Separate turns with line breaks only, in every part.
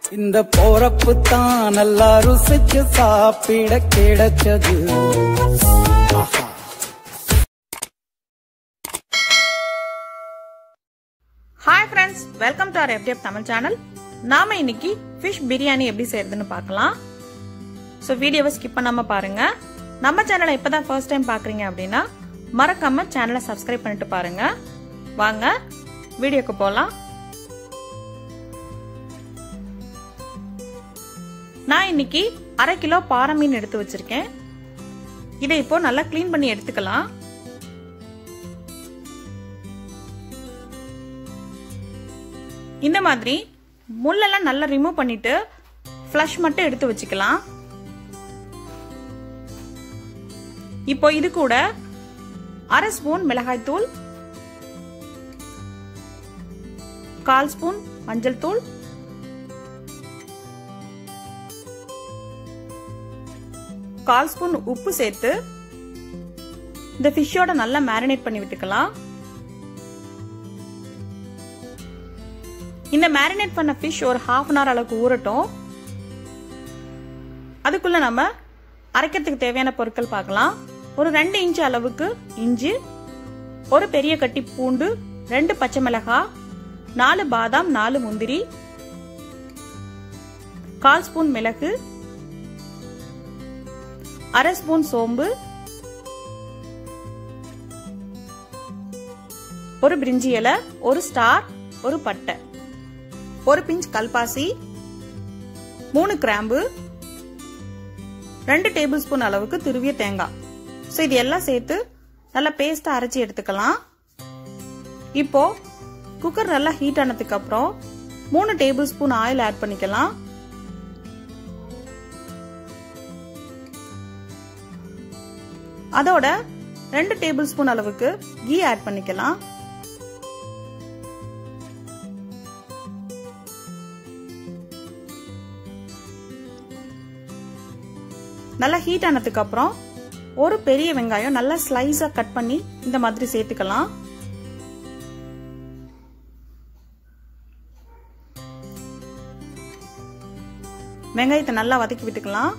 இந்த போறப்பு தான் நல்லா ருசிச்சு சாப்பிட கிடைச்சது ஆஹா
hi friends welcome to our FTF Tamil channel நாம இன்னைக்கு ஃபிஷ் பிரியாணி எப்படி செய்யறதுன்னு பார்க்கலாம் ஸோ வீடியோவை ஸ்கிப் பண்ணாம பாருங்க நம்ம சேனலை இப்பதான் ஃபர்ஸ்ட் டைம் பாக்குறீங்க அப்படின்னா மறக்காம சேனலை சப்ஸ்கிரைப் பண்ணிட்டு பாருங்க வாங்க வீடியோக்கு போலாம் நான் இன்னைக்கு அரை கிலோ பாறை மீன் எடுத்து வச்சிருக்கேன் இதை இப்போ நல்லா க்ளீன் பண்ணி எடுத்துக்கலாம் இந்த மாதிரி முள்ளெல்லாம் நல்லா ரிமூவ் பண்ணிட்டு ஃப்ளஷ் மட்டும் எடுத்து வச்சுக்கலாம் இப்போ இது கூட அரை ஸ்பூன் மிளகாய் தூள் கால் ஸ்பூன் மஞ்சள் தூள் கால் ஸ்பூன் உப்பு சேர்த்து இந்த ஃபிஷ்ஷோட நல்லா மேரினேட் பண்ணி விட்டுக்கலாம் இந்த மேரினேட் பண்ண ஃபிஷ் ஒரு ஹாஃப் அன் ஹவர் அளவுக்கு ஊறட்டும் அதுக்குள்ள நம்ம அரைக்கிறதுக்கு தேவையான பொருட்கள் பார்க்கலாம் ஒரு ரெண்டு இன்ச் அளவுக்கு இஞ்சி ஒரு பெரிய கட்டி பூண்டு ரெண்டு பச்சை மிளகாய் நாலு பாதாம் நாலு முந்திரி கால் ஸ்பூன் மிளகு அரை ஸ்பூன் சோம்பு ஒரு பிரிஞ்சி இலை ஒரு ஸ்டார் ஒரு பட்டை ஒரு பிஞ்ச் கல்பாசி மூணு கிராம்பு ரெண்டு டேபிள் ஸ்பூன் அளவுக்கு துருவிய தேங்காய் ஸோ இது எல்லாம் சேர்த்து நல்லா பேஸ்டா அரைச்சி எடுத்துக்கலாம் இப்போ குக்கர் நல்லா ஹீட் ஆனதுக்கு அப்புறம் மூணு டேபிள் ஸ்பூன் ஆயில் ஆட் பண்ணிக்கலாம் அதோட ரெண்டு டேபிள் ஸ்பூன் அளவுக்கு கீ ஆட் பண்ணிக்கலாம் நல்லா ஹீட் ஆனதுக்கு அப்புறம் ஒரு பெரிய வெங்காயம் நல்லா ஸ்லைஸா கட் பண்ணி இந்த மாதிரி சேர்த்துக்கலாம் வெங்காயத்தை நல்லா வதக்கி விட்டுக்கலாம்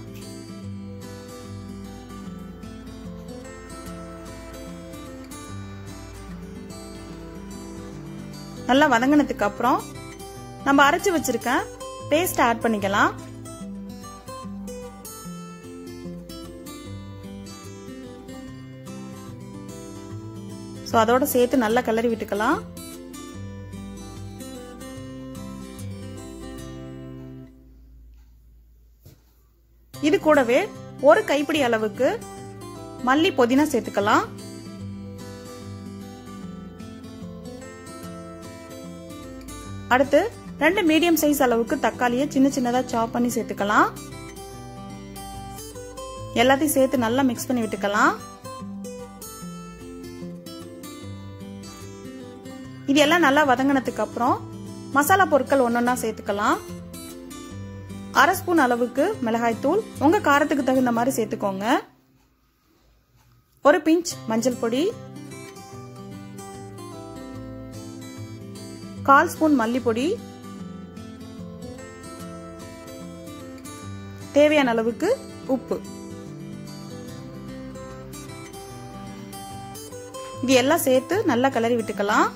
நல்லா வதங்கினதுக்கு அப்புறம் நம்ம அரைச்சு வச்சிருக்க பேஸ்ட் ஆட் பண்ணிக்கலாம் ஸோ அதோட சேர்த்து நல்லா கிளறி விட்டுக்கலாம் இது கூடவே ஒரு கைப்பிடி அளவுக்கு மல்லி புதினா சேர்த்துக்கலாம் அடுத்து ரெண்டு மீடியம் சைஸ் அளவுக்கு தக்காளியை சின்ன சின்னதா சாப் பண்ணி சேர்த்துக்கலாம் எல்லாத்தையும் சேர்த்து நல்லா மிக்ஸ் பண்ணி விட்டுக்கலாம் இது எல்லாம் நல்லா வதங்கினதுக்கு அப்புறம் மசாலா பொருட்கள் ஒன்னொன்னா சேர்த்துக்கலாம் அரை ஸ்பூன் அளவுக்கு மிளகாய் தூள் உங்க காரத்துக்கு தகுந்த மாதிரி சேர்த்துக்கோங்க ஒரு பிஞ்ச் மஞ்சள் பொடி கால் ஸ்பூன் மல்லிப்பொடி தேவையான அளவுக்கு உப்பு இது எல்லாம் சேர்த்து நல்லா கிளறி விட்டுக்கலாம்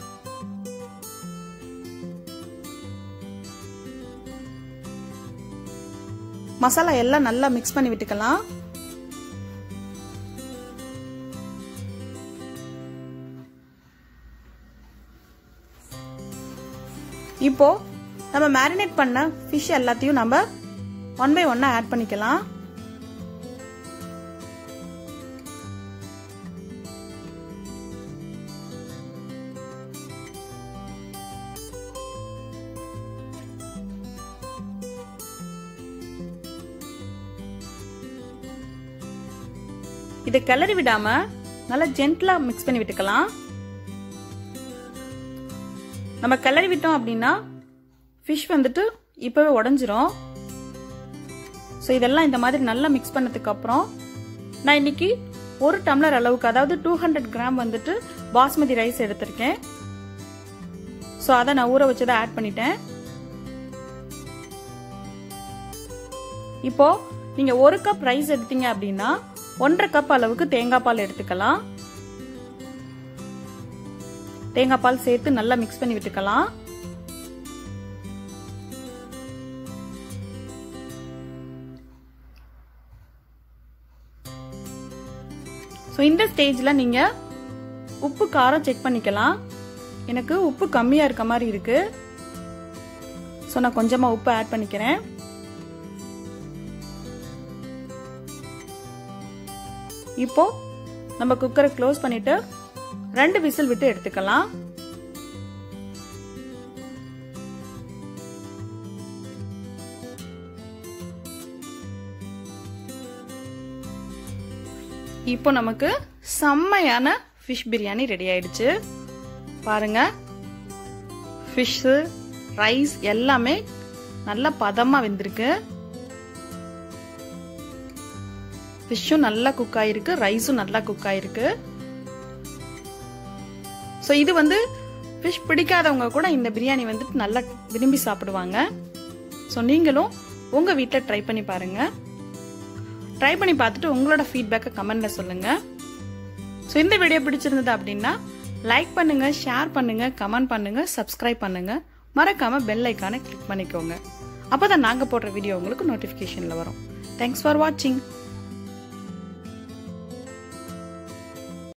மசாலா எல்லாம் நல்லா மிக்ஸ் பண்ணி விட்டுக்கலாம் இப்போ நம்ம மேரினேட் பண்ண ஃபிஷ் எல்லாத்தையும் நம்ம ஒன் பை ஒன்னா ஆட் பண்ணிக்கலாம் இதை கிளறி விடாம நல்லா ஜென்ட்லா மிக்ஸ் பண்ணி விட்டுக்கலாம் நம்ம கிளறி விட்டோம் அப்படின்னா ஃபிஷ் வந்துட்டு இப்பவே உடஞ்சிரும் ஸோ இதெல்லாம் இந்த மாதிரி நல்லா மிக்ஸ் பண்ணதுக்கு அப்புறம் நான் இன்னைக்கு ஒரு டம்ளர் அளவுக்கு அதாவது டூ ஹண்ட்ரட் கிராம் வந்துட்டு பாஸ்மதி ரைஸ் எடுத்திருக்கேன் ஸோ அதை நான் ஊற வச்சதை ஆட் பண்ணிட்டேன் இப்போ நீங்க ஒரு கப் ரைஸ் எடுத்தீங்க அப்படின்னா ஒன்றரை கப் அளவுக்கு தேங்காய் பால் எடுத்துக்கலாம் தேங்காய் பால் சேர்த்து நல்லா மிக்ஸ் பண்ணி விட்டுக்கலாம் ஸோ இந்த ஸ்டேஜில் நீங்கள் உப்பு காரம் செக் பண்ணிக்கலாம் எனக்கு உப்பு கம்மியாக இருக்க மாதிரி இருக்கு ஸோ நான் கொஞ்சமாக உப்பு ஆட் பண்ணிக்கிறேன் இப்போ நம்ம குக்கரை க்ளோஸ் பண்ணிட்டு ரெண்டு விசில் விட்டு எடுத்துக்கலாம் இப்போ நமக்கு செம்மையான ஃபிஷ் பிரியாணி ரெடி ஆயிடுச்சு பாருங்க ஃபிஷ்ஷு ரைஸ் எல்லாமே நல்லா பதமாக வெந்திருக்கு ஃபிஷ்ஷும் நல்லா குக் ஆயிருக்கு ரைஸும் நல்லா குக் ஆயிருக்கு ஸோ இது வந்து ஃபிஷ் பிடிக்காதவங்க கூட இந்த பிரியாணி வந்துட்டு நல்லா விரும்பி சாப்பிடுவாங்க ஸோ நீங்களும் உங்கள் வீட்டில் ட்ரை பண்ணி பாருங்கள் ட்ரை பண்ணி பார்த்துட்டு உங்களோட ஃபீட்பேக்கை கமெண்ட்ல சொல்லுங்க ஸோ இந்த வீடியோ பிடிச்சிருந்தது அப்படின்னா லைக் பண்ணுங்க ஷேர் பண்ணுங்க கமெண்ட் பண்ணுங்க சப்ஸ்கிரைப் பண்ணுங்க மறக்காம பெல் ஐக்கானை கிளிக் பண்ணிக்கோங்க அப்பதான் நாங்க போடுற வீடியோ உங்களுக்கு நோட்டிபிகேஷன்ல வரும் தேங்க்ஸ் ஃபார் வாட்சிங்